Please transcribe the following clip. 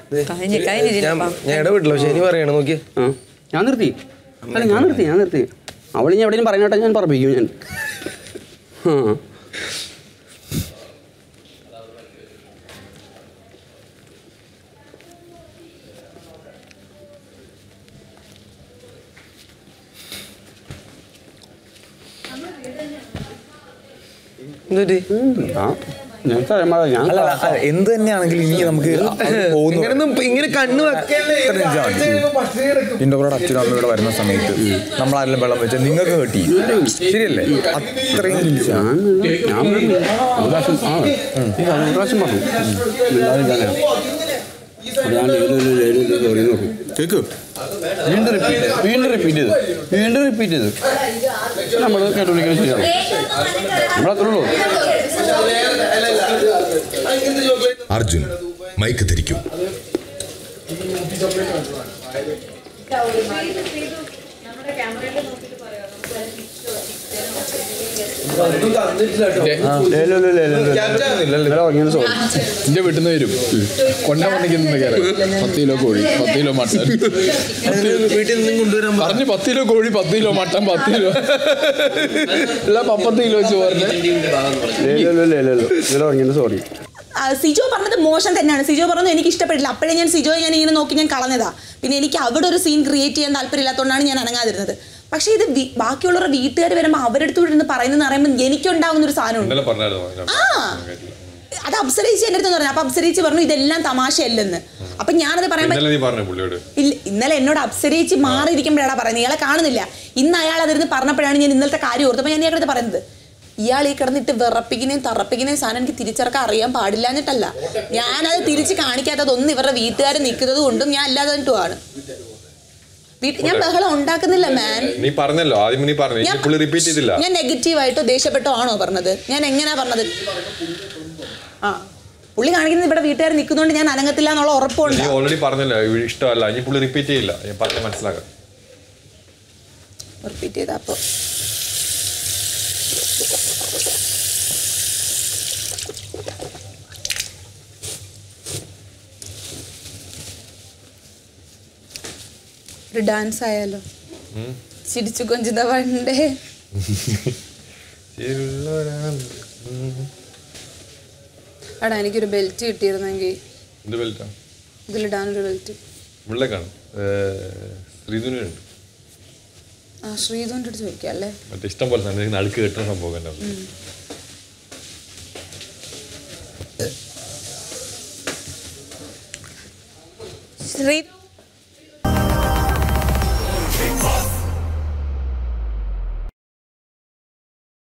കഴിഞ്ഞ് കഴിഞ്ഞില്ല ഞാൻ ഞാൻ ഇടപെട്ടില്ല ശരി പറയണ നോക്കിയേ ആ ഞാൻ നിർത്തി അല്ല ഞാൻ നിർത്തി ഞാൻ നിർത്തി അവൾ ഇനി എവിടെയും പറഞ്ഞോട്ടെ ഞാൻ പറപ്പിക്കും ഞാൻ ആ എന്നിട്ട് ആ ഞാൻ പറയാൻ പാടില്ല. ഞാൻ അല്ല അല്ല, എന്ത് തന്നെയാണെങ്കിലും ഇനി നമുക്ക് അത് പോകുന്നു ഇങ്ങനൊന്നും ഇങ്ങനെ കണ്ണ് വെക്കല്ലേ ഇത്ര ഇഞ്ചാണ്. നിന്റെ കൂടെ അച്ഛനും അമ്മയുടെ വരുന്ന സമയത്ത് നമ്മളാരെല്ലാം വെള്ളം വെച്ചാൽ നിങ്ങൾക്ക് കേട്ടി ശരിയല്ലേ അത്രയും ഇഞ്ചാണ്. ഞാൻ ഞാൻ പറഞ്ഞു. ഒരു പ്രാവശ്യം ആ ഈ ഒരു പ്രാവശ്യം പറഞ്ഞു മിണ്ടാതിരിക്കാനാ. അപ്പോൾ ഞാൻ ഇതിലൊരു ഇതിലൊരു കയറി നോക്കും കേക്ക് വീണ്ടും റിപ്പീറ്റ് വീണ്ടും റിപ്പീറ്റ് ചെയ്ത് വീണ്ടും റിപ്പീറ്റ് ചെയ്ത് നമ്മൾ കേട്ടോളിക്കുന്നത് ശരിയാണ് നമ്മളത്രേ ഉള്ളൂ അർജുൻ മൈക്ക് ധരിക്കും ഇങ്ങനെ സോറി എന്റെ വീട്ടിൽ നിന്ന് വരും കൊണ്ട പണിക്കുന്ന കയറി പത്ത് കിലോ കോഴി പത്ത് കിലോ മട്ടൻ വീട്ടിൽ നിന്നും കൊണ്ടുവരാൻ പറ. പറഞ്ഞ് പത്ത് കിലോ കോഴി പത്ത് കിലോ മട്ടൻ പത്ത് കിലോ അല്ല പപ്പത്ത് കിലോ ചോറിന് ഇതിലോ ഇങ്ങനെ സോറി ആ, സിജോ പറഞ്ഞത് മോശം തന്നെയാണ് സിജോ പറഞ്ഞത് എനിക്ക് ഇഷ്ടപ്പെട്ടില്ല അപ്പോഴേ ഞാൻ സിജോയെ ഞാൻ ഇങ്ങനെ നോക്കി ഞാൻ കളഞ്ഞതാ പിന്നെ എനിക്ക് അവിടെ ഒരു സീൻ ക്രിയേറ്റ് ചെയ്യാൻ താല്പര്യമില്ലാത്തതുകൊണ്ടാണ് ഞാൻ അനങ്ങാതിരുന്നത് പക്ഷേ ഇത് വി- ബാക്കിയുള്ളവരുടെ വീട്ടുകാർ വരുമ്പോൾ അവരുടെ അടുത്ത് ഇരുന്ന് പറയുന്നതെന്ന് പറയുമ്പോൾ എനിക്കുണ്ടാവുന്ന ഒരു സാധനമുണ്ട് ഇന്നലെ പറഞ്ഞായിരുന്നു ആ അത് അപ്സരയിച്ച് എൻ്റെ അടുത്ത് പറഞ്ഞു അപ്പൊ അപ്സരയിച്ച് പറഞ്ഞു ഇതെല്ലാം തമാശയല്ലെന്ന് അപ്പൊ ഞാനത് പറയുമ്പോൾ ഇന്നലെ നീ പറഞ്ഞു പുള്ളിയോട് ഇല്ല ഇന്നലെ എന്നോട് അപ്സരയിച്ച് മാറിയിരിക്കുമ്പോഴാണ് പറയുന്നത് ഇയാളെ കാണുന്നില്ല ഇന്ന് അയാൾ അതിരുന്ന് പറഞ്ഞപ്പോഴാണ് ഞാൻ ഇന്നലത്തെ കാര്യം ഓർത്തപ്പോൾ ഞാൻ ഇയാളുടെ പറയുന്നത് ഇയാൾ ഈ കിടന്നിട്ട് വിറപ്പിക്കുന്നതും തറപ്പിക്കുന്നതും സാധനം എനിക്ക് തിരിച്ചറക്കാൻ അറിയാൻ പാടില്ലാഞ്ഞിട്ടല്ല ഞാനത് തിരിച്ച് കാണിക്കാത്തതൊന്നും ഇവരുടെ വീട്ടുകാർ നിൽക്കുന്നത് കൊണ്ടും ഞാൻ അല്ലാതെ വീട്ടിൽ ഞാൻ ബഹളം ഉണ്ടാക്കുന്നില്ല മാൻ നീ പറഞ്ഞല്ലോ ആദ്യം നീ പറഞ്ഞു ഞാൻ ഇനി പുള്ളി റിപ്പീറ്റ് ചെയ്തില്ല ഞാൻ നെഗറ്റീവായിട്ടോ ദേഷ്യപ്പെട്ടോ ആണോ പറഞ്ഞത് ഞാൻ എങ്ങനെയാ പറഞ്ഞത് ആ പുള്ളി കാണിക്കുന്നത് ഇവിടെ വീട്ടുകാർ നിൽക്കുന്നതുകൊണ്ട് ഞാൻ അനങ്ങത്തില്ല എന്നുള്ള ഉറപ്പുണ്ട് നീ ഓൾറെഡി പറഞ്ഞല്ലോ ഇത് ഇഷ്ടമല്ല ഇനി പുള്ളി റിപ്പീറ്റ് ചെയ്യില്ല ഞാൻ പറഞ്ഞ മനസ്സിലാക്കാം റിപ്പീറ്റ് ചെയ്ത അപ്പോൾ ഒരു ഡാൻസ് ആയാലോ ചിരിച്ചു കൊഞ്ചുന്ന പണ്ടേ എടാ എനിക്കൊരു ബെൽറ്റ് കിട്ടിയിരുന്നെങ്കിൽ എന്ത് ബെൽറ്റാ ഇതിലിടാനൊരു ബെൽറ്റ് മുള്ളേക്കാണ് ശ്രീധുനുണ്ട് ആ ശ്രീധുവിൻ്റെ അടുത്ത് ചോദിക്കാം അല്ലേ മറ്റേ ഇഷ്ടം പോലെ തന്നെ നടുക്ക് കെട്ടുന്ന സംഭവം ഉണ്ടാവും ശ്രീ